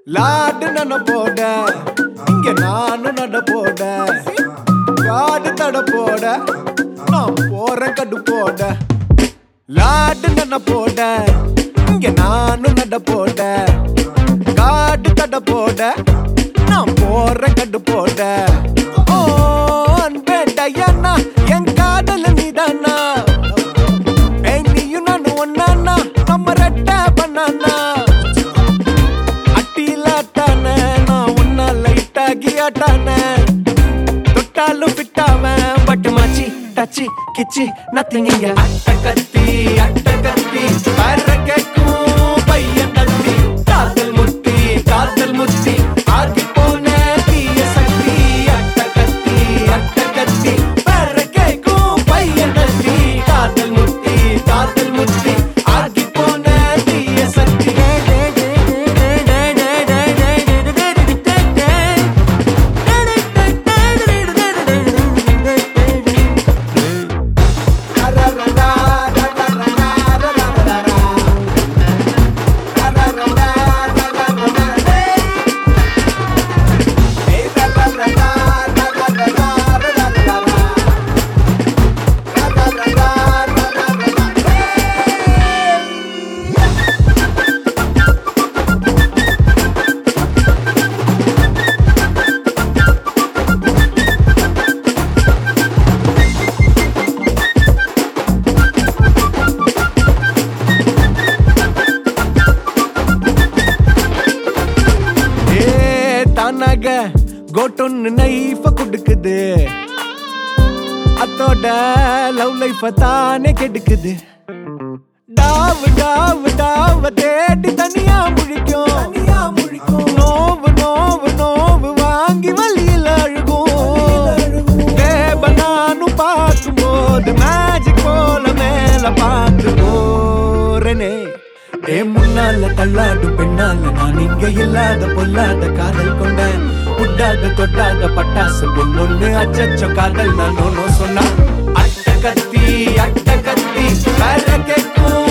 லாடு நட போட இங்க நானும் நட போட காடு தட போட நான் போறேன் கடு போட லாடு நட போட இங்க நானும் நட போட காடு தட போட நான் போறேன் கடு போட ஓ அன்பே டயனா என் காதல நீதானா ஏய் நீயும் நானும் ஒன்னானா நம்ம ரெட்ட பண்ணானா அட்டிலாட்டான நான் உன்ன லைட்டாகி ஆட்டான தொட்டாலும் பிட்டாவன் பட்டு மாச்சி டச்சி கிச்சி நத்திங் இங்க அட்ட கத்தி அட்ட கத்தி வர கேக்கும் பையன் தட்டி காதல் முட்டி காதல் முட்டி ஆகி போன தீய சக்தி அட்ட கத்தி அட்ட கத்தி வர கேக்கும் பையன் தட்டி காதல் முட்டி காதல் முட்டி ஆகி போன தீய சக்தி ஏ தானாக கோட்டொன்னு நைஃப கொடுக்குது அத்தோட லவ் லைஃப தானே கெடுக்குது டாவு டாவு டாவ தேடி தனியா முழிக்கும் தனியா முழிக்கும் நோவு நோவு நோவு வாங்கி வழியில் அழுகும் தேவ நானும் பார்க்கும்போது மேஜிக் போல மேல பார்த்து போறனே ஏ முன்னால தள்ளாடும் பெண்ணால நான் இங்க இல்லாத பொல்லாத காதல் கொண்டேன் உட்டாத தொட்டாத பட்டாசு பொண்ணொன்னு அச்சச்சோ காதல் நான் ஒன்னும் சொன்னா அட்ட கத்தி அட்ட கத்தி வேற கேக்கும்